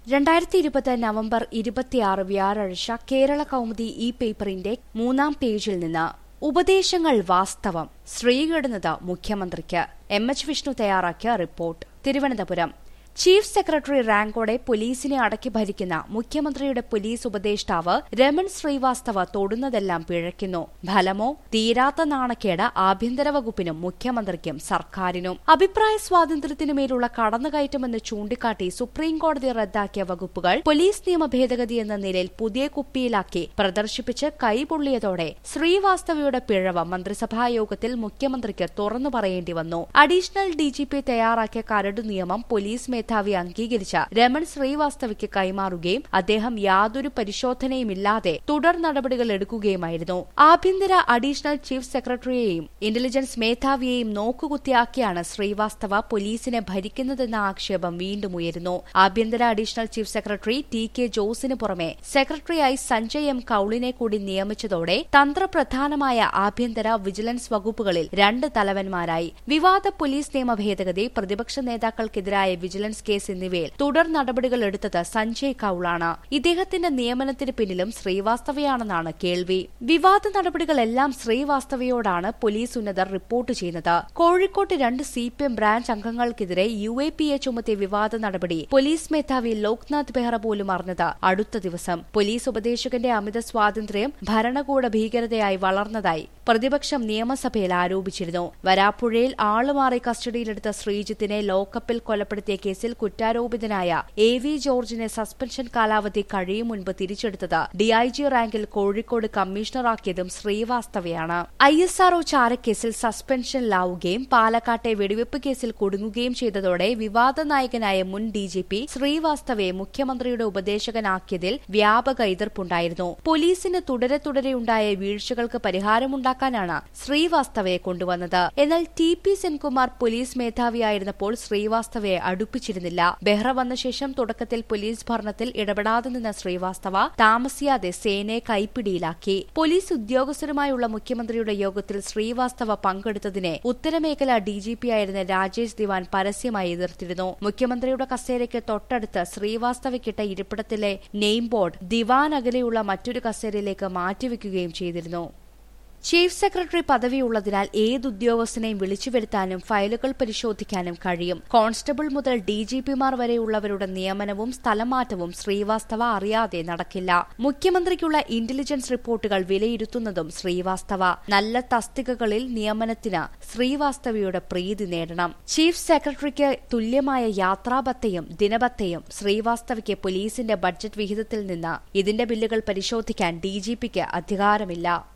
രണ്ടായിരത്തി ഇരുപത് നവംബർ ഇരുപത്തിയാറ് വ്യാഴാഴ്ച കേരള കൗമുദി ഈ പേപ്പറിന്റെ മൂന്നാം പേജിൽ നിന്ന് ഉപദേശങ്ങൾ വാസ്തവം ശ്രീകടുന്നത് മുഖ്യമന്ത്രിക്ക് എം എച്ച് വിഷ്ണു തയ്യാറാക്കിയ റിപ്പോർട്ട് തിരുവനന്തപുരം ചീഫ് സെക്രട്ടറി റാങ്കോടെ പോലീസിനെ അടക്കി ഭരിക്കുന്ന മുഖ്യമന്ത്രിയുടെ പോലീസ് ഉപദേഷ്ടാവ് രമൺ ശ്രീവാസ്തവ തൊടുന്നതെല്ലാം പിഴയ്ക്കുന്നു ഫലമോ തീരാത്ത നാണക്കേട് ആഭ്യന്തര വകുപ്പിനും മുഖ്യമന്ത്രിക്കും സർക്കാരിനും അഭിപ്രായ സ്വാതന്ത്ര്യത്തിനുമേലുള്ള കടന്നുകയറ്റമെന്ന് ചൂണ്ടിക്കാട്ടി സുപ്രീം കോടതി റദ്ദാക്കിയ വകുപ്പുകൾ പോലീസ് നിയമ ഭേദഗതി എന്ന നിലയിൽ പുതിയ കുപ്പിയിലാക്കി പ്രദർശിപ്പിച്ച് കൈപൊള്ളിയതോടെ ശ്രീവാസ്തവയുടെ പിഴവ് മന്ത്രിസഭാ യോഗത്തിൽ മുഖ്യമന്ത്രിക്ക് തുറന്നു പറയേണ്ടി വന്നു അഡീഷണൽ ഡിജിപി തയ്യാറാക്കിയ കരട് നിയമം പോലീസ് മേധാവി അംഗീകരിച്ച രമൺ ശ്രീവാസ്തവയ്ക്ക് കൈമാറുകയും അദ്ദേഹം യാതൊരു പരിശോധനയുമില്ലാതെ തുടർ നടപടികൾ എടുക്കുകയുമായിരുന്നു ആഭ്യന്തര അഡീഷണൽ ചീഫ് സെക്രട്ടറിയെയും ഇന്റലിജൻസ് മേധാവിയെയും നോക്കുകുത്തിയാക്കിയാണ് ശ്രീവാസ്തവ പോലീസിനെ ഭരിക്കുന്നതെന്ന ആക്ഷേപം വീണ്ടും ഉയരുന്നു ആഭ്യന്തര additional chief secretary T K ജോസിന് പുറമെ സെക്രട്ടറിയായി സഞ്ജയ് എം കൌളിനെ കൂടി നിയമിച്ചതോടെ തന്ത്രപ്രധാനമായ ആഭ്യന്തര വിജിലൻസ് വകുപ്പുകളിൽ രണ്ട് തലവന്മാരായി വിവാദ പോലീസ് നിയമ ഭേദഗതി പ്രതിപക്ഷ നേതാക്കൾക്കെതിരായ വിജിലൻസ് കേസ് എന്നിവയിൽ തുടർ നടപടികൾ എടുത്തത് സഞ്ജയ് കൌളാണ് ഇദ്ദേഹത്തിന്റെ നിയമനത്തിന് പിന്നിലും ശ്രീവാസ്തവയാണെന്നാണ് കേൾവി വിവാദ നടപടികളെല്ലാം ശ്രീവാസ്തവയോടാണ് പോലീസ് ഉന്നതർ റിപ്പോർട്ട് ചെയ്യുന്നത് കോഴിക്കോട്ട് രണ്ട് സി പി എം ബ്രാഞ്ച് അംഗങ്ങൾക്കെതിരെ യു എ പി എ ചുമത്തിയ വിവാദ നടപടി പോലീസ് മേധാവി ലോക്നാഥ് ബെഹ്റ പോലും അറിഞ്ഞത് അടുത്ത ദിവസം പോലീസ് ഉപദേശകന്റെ അമിത സ്വാതന്ത്ര്യം ഭരണകൂട ഭീകരതയായി വളർന്നതായി പ്രതിപക്ഷം നിയമസഭയിൽ ആരോപിച്ചിരുന്നു വരാപ്പുഴയിൽ ആളുമാറി കസ്റ്റഡിയിലെടുത്ത ശ്രീജിത്തിനെ ലോക്കപ്പിൽ കൊലപ്പെടുത്തിയ കേസിൽ കുറ്റാരോപിതനായ എ വി ജോർജിനെ സസ്പെൻഷൻ കാലാവധി കഴിയും മുൻപ് തിരിച്ചെടുത്തത് ഡിഐജി റാങ്കിൽ കോഴിക്കോട് കമ്മീഷണറാക്കിയതും ശ്രീവാസ്തവയാണ് ഐ എസ് ആർഒ ചാരക്കേസിൽ സസ്പെൻഷനിലാവുകയും പാലക്കാട്ടെ വെടിവെപ്പ് കേസിൽ കുടുങ്ങുകയും ചെയ്തതോടെ വിവാദ നായകനായ മുൻ ഡിജിപി ശ്രീവാസ്തവയെ മുഖ്യമന്ത്രിയുടെ ഉപദേശകനാക്കിയതിൽ വ്യാപക എതിർപ്പുണ്ടായിരുന്നു പോലീസിന് തുടരെ തുടരെയുണ്ടായ വീഴ്ചകൾക്ക് പരിഹാരമുണ്ടാക്കാനാണ് ശ്രീവാസ്തവയെ കൊണ്ടുവന്നത് എന്നാൽ ടി പി സെൻകുമാർ പോലീസ് മേധാവിയായിരുന്നപ്പോൾ ശ്രീവാസ്തവയെ അടുപ്പിച്ചിരുന്നില്ല ബെഹ്റ വന്ന ശേഷം തുടക്കത്തിൽ പോലീസ് ഭരണത്തിൽ ഇടപെടാതെ നിന്ന ശ്രീവാസ്തവ താമസിയാതെ സേനയെ കൈപ്പിടിയിലാക്കി പോലീസ് ഉദ്യോഗസ്ഥരുമായുള്ള മുഖ്യമന്ത്രിയുടെ യോഗത്തിൽ ശ്രീവാസ്തവ പങ്കെടുത്തതിനെ ഉത്തരമേഖല ഡിജിപിയായിരുന്ന രാജേഷ് ദിവാൻ പരസ്യമായി എതിർത്തിരുന്നു മുഖ്യമന്ത്രിയുടെ കസേരയ്ക്ക് തൊട്ടടുത്ത് ശ്രീവാസ്തവയ്ക്കിട്ട ഇരിപ്പിടത്തിലെ നെയിം ബോർഡ് ദിവാൻ അകലെയുള്ള മറ്റൊരു കസേരയിലേക്ക് മാറ്റിവെക്കുകയും ചെയ്തിരുന്നു ചീഫ് സെക്രട്ടറി പദവിയുള്ളതിനാൽ ഏത് ഉദ്യോഗസ്ഥനെയും വിളിച്ചു വരുത്താനും ഫയലുകൾ പരിശോധിക്കാനും കഴിയും കോൺസ്റ്റബിൾ മുതൽ ഡിജിപിമാർ വരെയുള്ളവരുടെ നിയമനവും സ്ഥലമാറ്റവും ശ്രീവാസ്തവ അറിയാതെ നടക്കില്ല മുഖ്യമന്ത്രിക്കുള്ള ഇന്റലിജൻസ് റിപ്പോർട്ടുകൾ വിലയിരുത്തുന്നതും ശ്രീവാസ്തവ നല്ല തസ്തികകളിൽ നിയമനത്തിന് ശ്രീവാസ്തവയുടെ പ്രീതി നേടണം ചീഫ് സെക്രട്ടറിക്ക് തുല്യമായ യാത്രാബത്തയും ദിനബത്തയും ശ്രീവാസ്തവയ്ക്ക് പോലീസിന്റെ ബഡ്ജറ്റ് വിഹിതത്തിൽ നിന്ന് ഇതിന്റെ ബില്ലുകൾ പരിശോധിക്കാൻ ഡിജിപിക്ക് അധികാരമില്ല